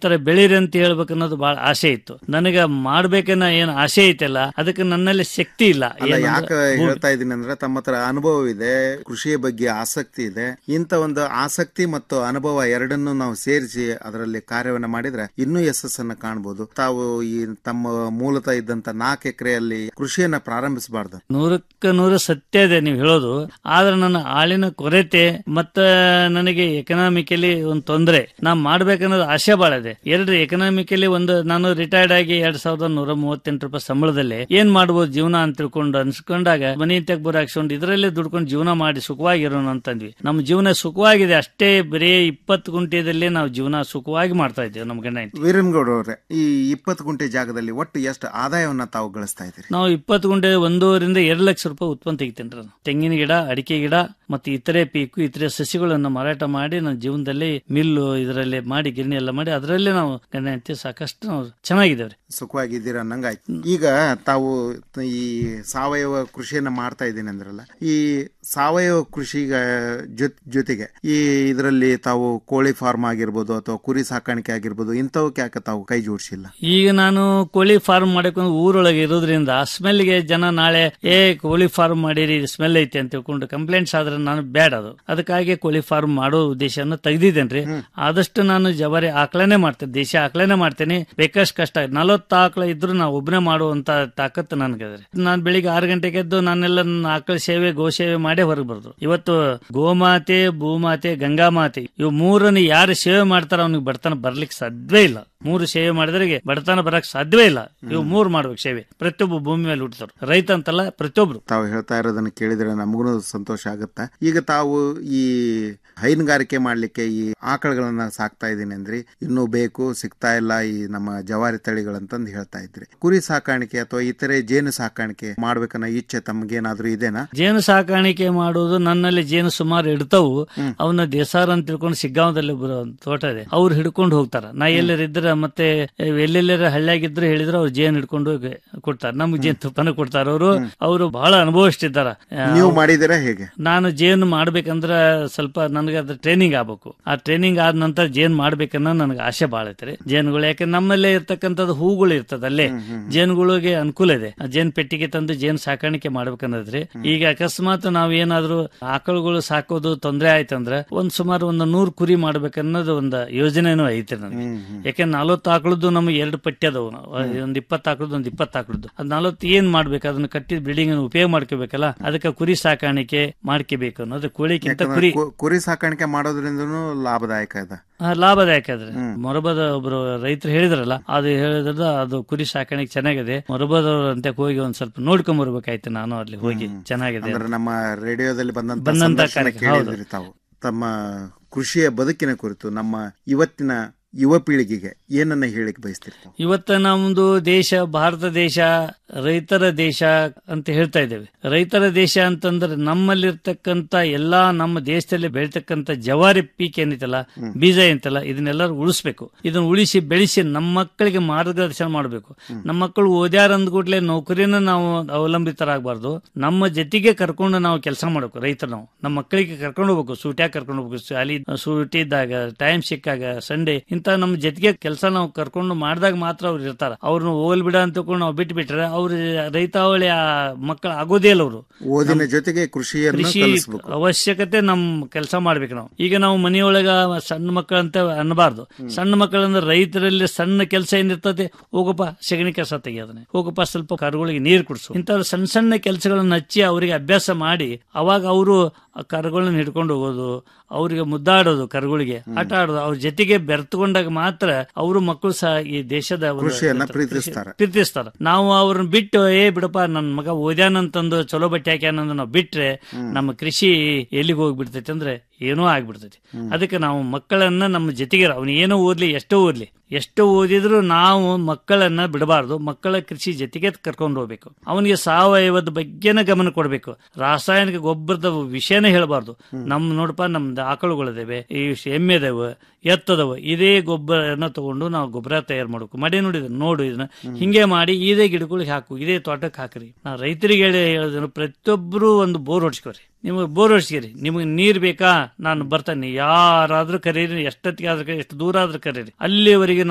ತರ ಬೆಳೀರಿ ಅಂತ ಹೇಳ್ಬೇಕು ಅನ್ನೋದು ಬಹಳ ಆಸೆ ಇತ್ತು ನನಗ ಮಾಡ್ಬೇಕನ್ನ ಏನ್ ಆಸೆ ಐತಲ್ಲ ಅದಕ್ಕೆ ನನ್ನಲ್ಲಿ ಶಕ್ತಿ ಇಲ್ಲ ಅಲ್ಲ ಏನಂದ್ರೆ ಯಾಕೆ ಭೂಮಿ- ಹೇಳ್ತಾ ಇದ್ದೀನಿ ಅಂದ್ರೆ ತಮ್ಮ ಹತ್ರ ಅನುಭವ ಇದೆ ಕೃಷಿಯ ಬಗ್ಗೆ ಆಸಕ್ತಿ ಇದೆ ಇಂತ ಒಂದು ಆಸಕ್ತಿ ಮತ್ತು ಅನುಭವ ಎರಡನ್ನು ನಾವು ಸೇರಿಸಿ ಅದರಲ್ಲಿ ಕಾರ್ಯವನ್ನ ಮಾಡಿದ್ರೆ ಇನ್ನೂ ಯಶಸ್ಸನ್ನ ಕಾಣಬಹುದು ತಾವು ಈ ತಮ್ಮ ಮೂಲತಃ ಇದ್ದಂತ ನಾಲ್ಕು ಎಕರೆಯಲ್ಲಿ ಕೃಷಿಯನ್ನ ಪ್ರಾರಂಭಿಸಬಾರ್ದು ನೂರಕ್ಕೆ ನೂರು ಸತ್ಯ ಇದೆ ನೀವು ಹೇಳೋದು ಆದ್ರೆ ನನ್ನ ಆಳಿನ ಕೊರತೆ ಮತ್ತ ನನಗೆ ಎಕನಾಮಿಕಲಿ ಒಂದು ತೊಂದರೆ ನಾ ಮಾಡ್ಬೇಕನ್ನೋದು ಆಸೆ ಬಾಳ ಇದೆ ಎರಡು ಎಕನಾಮಿಕಲಿ ಒಂದು ನಾನು ರಿಟೈರ್ಡ್ ಆಗಿ ಎರಡ್ ಸಾವಿರದ ನೂರ ಮೂವತ್ತೆಂಟು ರೂಪಾಯಿ ಸಂಬಳದಲ್ಲಿ ಏನ್ ಮಾಡ್ಬೋದು ಜೀವನ ಅಂತ ತಿಳ್ಕೊಂಡು ಅನ್ಸ್ಕೊಂಡಾಗ ಮನಿ ತೆಗ್ಬರ್ ಹಾಕ್ಸ್ಕೊಂಡು ಇದರಲ್ಲೇ ದುಡ್ಕೊಂಡು ಜೀವನ ಮಾಡಿ ಸುಖವಾಗಿರೋಣ ಅಂತಂದ್ವಿ ನಮ್ಮ ಜೀವನ ಸುಖವಾಗಿದೆ ಅಷ್ಟೇ ಬರೀ ಇಪ್ಪತ್ತು ಗುಂಟೆದಲ್ಲಿ ನಾವು ಜೀವನ ಸುಖವಾಗಿ ಮಾಡ್ತಾ ಇದ್ದೇವೆ ನಮ್ಮ ಗಂಡ ಹೆಂಡ್ತಿ. ವೀರನ್ಗೌಡ ಅವರೇ ಈ ಇಪ್ಪತ್ತು ಗುಂಟೆ ಜಾಗದಲ್ಲಿ ಒಟ್ಟು ಎಷ್ಟು ಆದಾಯವನ್ನ ತಾವು ಗಳಿಸ್ತಾ ಇದ್ದೀರಿ ನಾವು ಇಪ್ಪತ್ತು ಗುಂಟೆ ಒಂದೂವರಿಂದ ಎರಡು ಲಕ್ಷ ರೂಪಾಯಿ ಉತ್ಪನ್ನ ತೆಗಿತೇನೆ ನಾನು ತೆಂಗಿನ ಗಿಡ ಅಡಿಕೆ ಗಿಡ ಮತ್ತೆ ಇತರೆ ಪೀಕು ಇತರೆ ಸಸಿಗಳನ್ನು ಮಾರಾಟ ಮಾಡಿ ನನ್ನ ಜೀವನದಲ್ಲಿ ಮಿಲ್ಲು ಇದರಲ್ಲಿ ಮಾಡಿ ಗಿರಣಿ ಎಲ್ಲ ಮಾಡಿ ಅದರಲ್ಲೇ ನಾವು ಗಂಡ ಹೆಂಡತಿ ಸಾಕಷ್ಟು ನಾವು ಚೆನ್ನಾಗಿದ್ದೇವ್ರಿ ಸುಖವಾಗಿದ್ದೀರಾ ಅನ್ನಂಗಾಯ್ತು ಈಗ ತಾವು ಈ ಸಾವಯವ ಕೃಷಿಯನ್ನ ಮಾಡ್ತಾ ಇದ್ದೀನಿ ಅಂದ್ರಲ್ಲ ಈ ಸಾವಯವ ಕೃಷಿಗ ಜೊತ್- ಜೊತೆಗೆ ಈ ಇದರಲ್ಲಿ ತಾವು ಕೋಳಿ ಫಾರ್ಮ್ ಆಗಿರ್ಬೋದು ಅಥವಾ ಕುರಿ ಸಾಕಾಣಿಕೆ ಆಗಿರ್ಬೋದು ಇಂಥವಕ್ಕೆ ಯಾಕೆ ತಾವು ಕೈ ಜೋಡಿಸಿಲ್ಲ ಈಗ ನಾನು ಕೋಳಿ ಫಾರ್ಮ್ ಮಾಡಕೊಂಡು ಊರೊಳಗೆ ಇರೋದ್ರಿಂದ ಸ್ಮೆಲ್ಗೆ ಜನ ನಾಳೆ ಏ ಕೋಳಿ ಫಾರ್ಮ್ ಮಾಡಿರಿ ಸ್ಮೆಲ್ ಐತೆ ಅಂತ ತಿಳ್ಕೊಂಡು ಕಂಪ್ಲೇಂಟ್ಸ್ ಆದ್ರೆ ನಾನು ಬೇಡ ಅದು ಅದಕ್ಕಾಗಿ ಕೋಳಿ ಫಾರ್ಮ್ ಮಾಡೋ ಉದ್ದೇಶನ ತೆಗ್ದಿದ್ದೇನ್ರಿ ಆದಷ್ಟು ನಾನು ಜವಾರಿ ಆಕಳನೆ ಮಾಡ್ತೇನೆ ದೇಶ ಆಕಳನೆ ಮಾಡ್ತೇನೆ ಬೇಕಷ್ಟು ಕಷ್ಟ ನಲವತ್ತು ಆಕಳ ಇದ್ರು ನಾವು ಒಬ್ಬನೇ ಮಾಡುವಂತ ತಾಕತ್ತು ನನ್ಗದ್ರಿ ನಾನು ಬೆಳಿಗ್ಗೆ ಆರು ಗಂಟೆಗೆ ಎದ್ದು ನಾನೆಲ್ಲ ನನ್ನ ಆಕಳ ಸೇವೆ ಗೋ ಸೇವೆ ಮಾಡೇ ಹೊರಗೆ ಬರ್ದು ಇವತ್ತು ಗೋಮಾತೆ ಭೂಮಾತೆ ಗಂಗಾಮಾತೆ ಇವು ಮೂರನ್ನು ಯಾರು ಸೇವೆ ಮಾಡ್ತಾರ ಅವ್ನಿಗೆ ಬಡತನ ಬರ್ಲಿಕ್ಕೆ ಸಾಧ್ಯವೇ ಇಲ್ಲ ಮೂರು ಸೇವೆ ಮಾಡಿದ್ರಿಗೆ ಬಡತನ ಬರಕ್ ಸಾಧ್ಯವೇ ಇಲ್ಲ ಇವು ಮೂರು ಮಾಡ್ಬೇಕು ಸೇವೆ ಪ್ರತಿಯೊಬ್ಬ ಭೂಮಿ ಮೇಲೆ ಹುಟ್ಟಿದ್ರು ರೈತ ಅಂತಲ್ಲ ಪ್ರತಿಯೊಬ್ರು ತಾವು ಹೇಳ್ತಾ ಇರೋದನ್ನ ಕೇಳಿದ್ರೆ ನಮಗೂ ಸಂತೋಷ ಆಗುತ್ತಾ ಈಗ ತಾವು ಈ ಹೈನುಗಾರಿಕೆ ಮಾಡ್ಲಿಕ್ಕೆ ಈ ಆಕಳುಗಳನ್ನ ಸಾಕ್ತಾ ಇದ್ದೀನಿ ಅಂದ್ರಿ ಇನ್ನೂ ಬೇಕು ಸಿಗ್ತಾ ಇಲ್ಲ ಈ ನಮ್ಮ ಜವಾರಿ ತಳಿಗಳಂತಂದು ಹೇಳ್ತಾ ಇದ್ರಿ ಕುರಿ ಸಾಕಾಣಿಕೆ ಅಥವಾ ಇತರೆ ಜೇನು ಸಾಕಾಣಿಕೆ ಮಾಡ್ಬೇಕನ್ನೋ ಇಚ್ಛೆ ತಮ್ಗೇನಾದ್ರೂ ಇದೆನಾ ಜೇನು ಸಾಕಾಣಿಕೆ ಮಾಡುವುದು ನನ್ನಲ್ಲಿ ಜೇನು ಸುಮಾರು ಇಡ್ತಾವು ಅವನ್ನ ದೇಸಾರ ಅಂತ ತಿಳ್ಕೊಂಡು ಸಿಗ್ಗಾಂವದಲ್ಲಿ ಒಬ್ರು ಒಂದ್ ತೋಟ ಇದೆ ಅವ್ರು ಹಿಡ್ಕೊಂಡು ಹೋಗ್ತಾರ ನಾ ಎಲ್ಲರಿದ್ರ ಮತ್ತೆ ಎಲ್ಲೆಲ್ಲರ ಹಳ್ಳಿಯಾಗಿದ್ರು ಹೇಳಿದ್ರೆ ಅವ್ರು ಜೇನು ಹಿಡ್ಕೊಂಡು ಹೋಗಿ ಕೊಡ್ತಾರೆ ನಮ್ಗೆ ಜೇನು ತುಪ್ಪನ ಕೊಡ್ತಾರ ಅವರು ಅವರು ಬಹಳ ಅನುಭವಿಸ್ತಿದ್ದಾರ ನೀವು ಮಾಡಿದಿರಾ ಹೇಗೆ ನಾನು ಜೇನು ಮಾಡ್ಬೇಕಂದ್ರ ಸ್ವಲ್ಪ ನನಗೆ ಅದ್ರ ಟ್ರೈನಿಂಗ್ ಆಗ್ಬೇಕು ಆ ಟ್ರೈನಿಂಗ್ ಆದ ನಂತರ ಜೇನ್ ಮಾಡ್ಬೇಕನ್ನೋ ನನಗೆ ಆಸೆ ಬಾಳ ಐತ್ರಿ ಜೇನುಗಳು ಯಾಕೆ ನಮ್ಮಲ್ಲೇ ಇರ್ತಕ್ಕಂಥದ್ದು ಹೂಗಳು ಇರ್ತದ ಅಲ್ಲೇ ಜೇನುಗಳಿಗೆ ಅನುಕೂಲ ಇದೆ ಆ ಜೇನ್ ಪೆಟ್ಟಿಗೆ ತಂದು ಜೇನ್ ಸಾಕಾಣಿಕೆ ಮಾಡ್ಬೇಕನ್ನೋದ್ರಿ ಈಗ ಅಕಸ್ಮಾತ್ ನಾವ್ ಏನಾದ್ರು ಆಕಳುಗಳು ಸಾಕೋದು ತೊಂದರೆ ಆಯ್ತಂದ್ರ ಒಂದ್ ಸುಮಾರು ಒಂದು ನೂರ್ ಕುರಿ ಮಾಡ್ಬೇಕನ್ನೋದು ಒಂದು ಯೋಜನೆನೂ ಐತ್ರಿ ನನಗೆ ಯಾಕೆ ನಲ್ವತ್ತು ಆಕಳದ್ದು ನಮಗೆ ಎರಡು ಪಟ್ಟಿ ಅದಾವು ನಾವು. ಒಂದ್ ಇಪ್ಪತ್ತು ಆಕಳದ್ದು ಒಂದ್ ಇಪ್ಪತ್ತು ಆಕಳದ್ದು ಅದ್ ನಲ್ವತ್ತು ಏನ್ ಮಾಡ್ಬೇಕು ಅದನ್ನ ಕಟ್ಟಿದ ಬಿಲ್ಡಿಂಗ್ ಉಪಯೋಗ ಮಾಡ್ಕೋಬೇಕಲ್ಲ ಅದಕ್ಕೆ ಕುರಿ ಸಾಕಾಣಿಕೆ ಮಾಡ್ಕೋಬೇಕು ಅನ್ನೋದು ಕೋಳಿಕ್ಕಿಂತ ಕುರಿ ಕು- ಕುರಿ ಸಾಕಾಣಿಕೆ ಮಾಡೋದ್ರಿಂದನೂ ಲಾಭದಾಯಕ ಇದೆ ಆ, ಲಾಭದಾಯಕ ಆದ್ರೆ ಮೊರಬದ ಒಬ್ರು ರೈತರು ಹೇಳಿದ್ರಲ್ಲ ಅದು ಹೇಳಿದ್ರ ಅದು ಕುರಿ ಸಾಕಾಣಿಕೆ ಚೆನ್ನಾಗಿದೆ ಮೊರಬದವ್ರಂತೆ ಹೋಗಿ ಒಂದ್ ಸ್ವಲ್ಪ ನೋಡ್ಕೊಂಡ್ ಬರ್ಬೇಕಾಯ್ತು ನಾನು ಅಲ್ಲಿ ಹೋಗಿ ಚೆನ್ನಾಗಿದೆ ಅಂದ್ರೆ ನಮ್ಮ ರೇಡಿಯೋದಲ್ಲಿ ಬಂದಂತ ಬಂದಂತ ಸಂದರ್ಶನ ಕಾರ್ಯಕ್ರಮ, ಹೌದು. ಕೇಳಿದ್ರಿ ತಾವು ತಮ್ಮ ಕೃಷಿಯ ಬದುಕಿನ ಕುರಿತು ನಮ್ಮ ಇವತ್ತಿನ ಯುವ ಪೀಳಿಗೆಗೆ ಏನನ್ನ ಹೇಳಿಕ್ ಬಯಸ್ತೀರಿ ತಾವು? ಇವತ್ತ ನಮ್ದು ದೇಶ ಭಾರತ ದೇಶ ರೈತರ ದೇಶ ಅಂತ ಹೇಳ್ತಾ ಇದ್ದೇವೆ ರೈತರ ದೇಶ ಅಂತಂದ್ರೆ ನಮ್ಮಲ್ಲಿರ್ತಕ್ಕಂತ ಎಲ್ಲಾ ನಮ್ಮ ದೇಶದಲ್ಲಿ ಬೆಳಿತಕ್ಕಂತ ಜವಾರಿ ಪೀಕ್ ಏನೈತಲ್ಲ ಬೀಜ ಏನೈತಲ್ಲ ಇದನ್ನೆಲ್ಲರೂ ಉಳಿಸ್ಬೇಕು ಇದನ್ನ ಉಳಿಸಿ ಬೆಳೆಸಿ ನಮ್ಮ ಮಕ್ಕಳಿಗೆ ಮಾರ್ಗದರ್ಶನ ಮಾಡಬೇಕು ನಮ್ಮ ಮಕ್ಕಳು ಓದ್ಯಾರ ಅಂದ್ಕೂಡ್ಲೆ ನೌಕರಿನ ನಾವು ಅವಲಂಬಿತರಾಗಬಾರ್ದು ನಮ್ಮ ಜೊತೆಗೆ ಕರ್ಕೊಂಡು ನಾವು ಕೆಲಸ ಮಾಡಬೇಕು ರೈತರು ನಾವು ನಮ್ಮ ಮಕ್ಕಳಿಗೆ ಕರ್ಕೊಂಡು ಹೋಗ್ಬೇಕು ಸೂಟ್ಯಾಗ ಕರ್ಕೊಂಡು ಹೋಗ್ಬೇಕು ಶಾಲಿ ಸೂಟಿ ಇದ್ದಾಗ ಟೈಮ್ ಸಿಕ್ಕಾಗ ಸಂಡೇ ಇಂತ ನಮ್ಮ ಜೊತೆಗೆ ಕೆಲಸ ನಾವು ಕರ್ಕೊಂಡು ಮಾಡಿದಾಗ ಮಾತ್ರ ಅವ್ರು ಇರ್ತಾರ ಅವ್ರನ್ನ ಹೋಗ್ಲಿ ಬಿಡ ಅಂತ ತಿಳ್ಕೊಂಡು ನಾವು ಬಿಟ್ಟು ಬಿಟ್ರೆ ಅವ್ರ ರೈತಾವಳಿ ಆ ಮಕ್ಕಳು ಆಗೋದೇ ಇಲ್ಲ ಅವರು ಓದಿನ ಜೊತೆಗೆ ಕೃಷಿಯನ್ನು ಕೃಷಿ ಕಲಿಸ್ಬೇಕು ಅವಶ್ಯಕತೆ ನಮ್ ಕೆಲಸ ಮಾಡ್ಬೇಕು ನಾವು ಈಗ ನಾವು ಮನೆಯೊಳಗ ಸಣ್ಣ ಮಕ್ಕಳಂತ ಅನ್ನಬಾರ್ದು ಸಣ್ಣ ಮಕ್ಕಳಂದ್ರೆ ರೈತರಲ್ಲಿ ಸಣ್ಣ ಕೆಲಸ ಏನಿರ್ತದೆ ಹೋಗಪ್ಪ ಸಗಣಿ ಕೆಲಸ ತೆಗಿಯೋದನ್ನ ಹೋಗಪ್ಪ ಸ್ವಲ್ಪ ಕರುಗಳಿಗೆ ನೀರು ಕುಡಿಸು ಇಂಥವ್ರು ಸಣ್ಣ ಸಣ್ಣ ಕೆಲಸಗಳನ್ನ ಹಚ್ಚಿ ಅವರಿಗೆ ಅಭ್ಯಾಸ ಮಾಡಿ ಅವಾಗ ಅವರು ಕರುಗಳನ್ನ ಹಿಡ್ಕೊಂಡು ಹೋಗೋದು ಅವರಿಗೆ ಮುದ್ದಾಡೋದು ಕರುಗಳಿಗೆ ಆಟ ಆಡೋದು ಅವ್ರ ಜೊತೆಗೆ ಬೆರೆತುಕೊಂಡಾಗ ಮಾತ್ರ ಅವರು ಮಕ್ಕಳು ಸಹ ಈ ದೇಶದ ಒಂದು ಕೃಷಿಯನ್ನ ಕೃಷಿ- ಪ್ರೀತಿಸ್ತಾರೆ. ಪ್ರೀತಿಸ್ತಾರ ನಾವು ಅವ್ರನ್ನ ಬಿಟ್ಟು ಏ ಬಿಡಪ್ಪ ನನ್ ಮಗ ಓದ್ಯಾನಂತಂದು ಚಲೋ ಬಟ್ಟೆ ಹಾಕ್ಯಾನಂದು ನಾವು ಬಿಟ್ರೆ ನಮ್ಮ ಕೃಷಿ ಎಲ್ಲಿಗೆ ಹೋಗ್ಬಿಡ್ತೈತಿ ಅಂದ್ರೆ ಏನೋ ಆಗ್ಬಿಡ್ತೈತಿ ಅದಕ್ಕೆ ನಾವು ಮಕ್ಕಳನ್ನ ನಮ್ಮ ಜೊತೆಗೆ ಅವನು ಏನೋ ಓದ್ಲಿ ಎಷ್ಟೋ ಓದ್ಲಿ ಎಷ್ಟು ಓದಿದ್ರು ನಾವು ಮಕ್ಕಳನ್ನ ಬಿಡಬಾರ್ದು ಮಕ್ಕಳ ಕೃಷಿ ಜೊತೆಗೆ ಕರ್ಕೊಂಡು ಹೋಗ್ಬೇಕು ಅವನಿಗೆ ಸಾವಯವದ ಬಗ್ಗೆನ ಗಮನ ಕೊಡಬೇಕು ರಾಸಾಯನಿಕ ಗೊಬ್ಬರದ ವಿಷಯನೇ ಹೇಳಬಾರ್ದು ನಮ್ ನೋಡಪ್ಪ ನಮ್ದು ಆಕಳುಗಳಿದಾವೆ ಈ ಎಮ್ಮೆ ಅದಾವ ಎತ್ತದವ ಇದೇ ಗೊಬ್ಬರನ ತಗೊಂಡು ನಾವು ಗೊಬ್ಬರ ತಯಾರು ಮಾಡ್ಬೇಕು ಮಡೆ ನೋಡಿದ ನೋಡು ಇದನ್ನ ಹಿಂಗೆ ಮಾಡಿ ಇದೇ ಗಿಡಗಳಿಗೆ ಹಾಕು ಇದೇ ತೋಟಕ್ಕೆ ಹಾಕ್ರಿ ನಾ ರೈತರಿಗೆ ಹೇಳಿ ಹೇಳೋದೇನು ಪ್ರತಿಯೊಬ್ಬರು ಒಂದು ಬೋರ್ ಹೊಡ್ಸ್ಕೊರಿ ನಿಮಗೆ ಬೋರ್ ಹೊಡ್ಸ್ಕಿರಿ ನಿಮಗೆ ನೀರ್ ಬೇಕಾ ನಾನು ಬರ್ತಾನೆ ಯಾರಾದ್ರೂ ಕರೀರಿ ಎಷ್ಟೊತ್ತಿಗೆ ಆದ್ರೂ ಕರೀರಿ, ಎಷ್ಟು ದೂರ ಆದ್ರೂ ಕರೀರಿ ಅಲ್ಲಿವರೆಗೆ